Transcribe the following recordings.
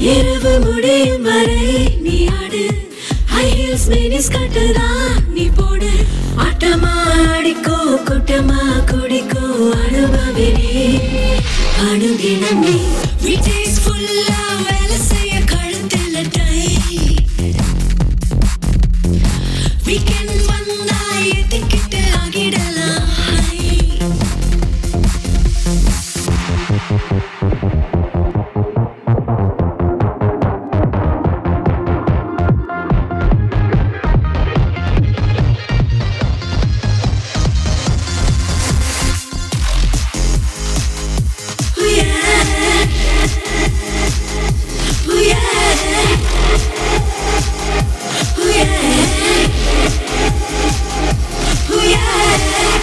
இரவு முடியும் வரை நீ ஆடு ஹை ஹீல்ஸ் மினிஸ் கட்டுதா நீ போடு ஆட்டமா ஆடிக்கோ கூட்டமா குடிக்கோ அனுபவினே அணுதினம் நீ வீட்டேஸ் ஃபுல்லா வேலை செய்ய கழுத்தில் டை வீக்கெண்ட் வந்தா ஏத்திக்கிட்டு ஆகிடலாம் Oh yeah. Oh yeah. Oh yeah. Oh yeah.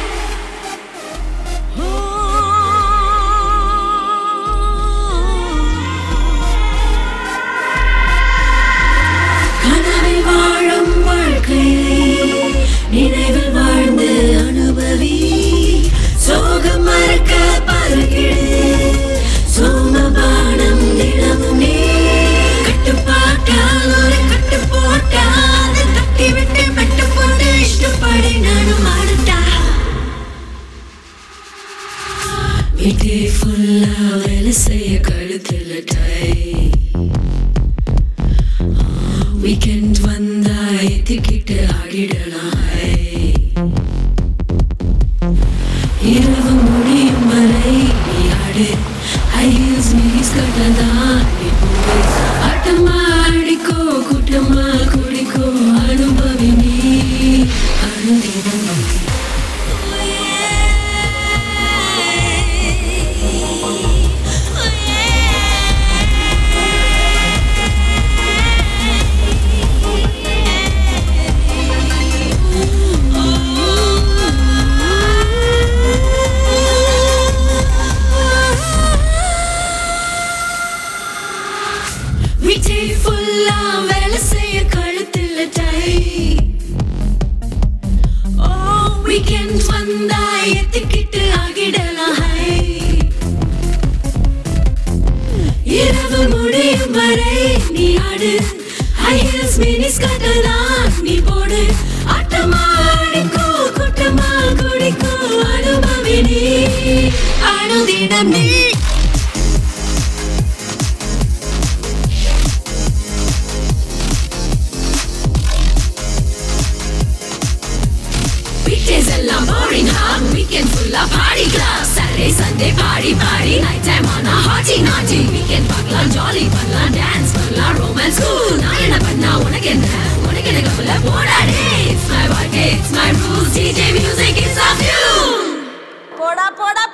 கனவில் வாழும் வாழ்க்கையை நினைவில் வாழ்ந்து அனுபவி சோகம் மறக்க பருகிடு சோமபானம் தினமும் நீ கட்டுப்பாட்டால் ஒரு கட்டு போட்டால் அதை தட்டி விட்டு மெட்டு போட்டு இஷ்டப்படி நானும் ஆடுட்டா வீட்டே ஃபுல்லா வேலை செய்ய கழுத்துல டை வீக்கெண்ட் வந்தா ஏத்திக்கிட்டு ஆடிடலாம் இரவு முடியும் வரை நீ ஆடு ஹை ஹீல்ஸ் மினிஸ் கட்டதா நீ போடு ஆட்டமா ஆடிக்கோ கூட்டமா குடிக்கோ அனுபவி நீ அனுதினம் வீட்டை ஃபுல்லா வேலை செய்ய கழுத்தில் டை ஓ வீக்கெண்ட் வந்தா எத்திக்கிட்டு ஆகிடலாம் ஹை இரவு முடியும் வரை நீ ஆடு ஹை ஹீல்ஸ் மினிஸ் கட்டதான் நீ போடு ஆட்டமா ஆடிக்கோ கூட்டமா குடிக்கோ அனுபவி நீ அனுதினம் நீ Weekdays எல்லாம் boring huh? Weekend full of party club Saturday, Sunday party party Night time on a hotty naughty Weekend பார்க்கலாம் jolly பண்ணலாம் dance பண்ணலாம் romance cool நான் என்ன பண்ணா உனக்கு என்ன உனக்கு என்ன கவலை போடாடே It's my வாழ்க்கை it's my rules DJ music is of you போடா போடா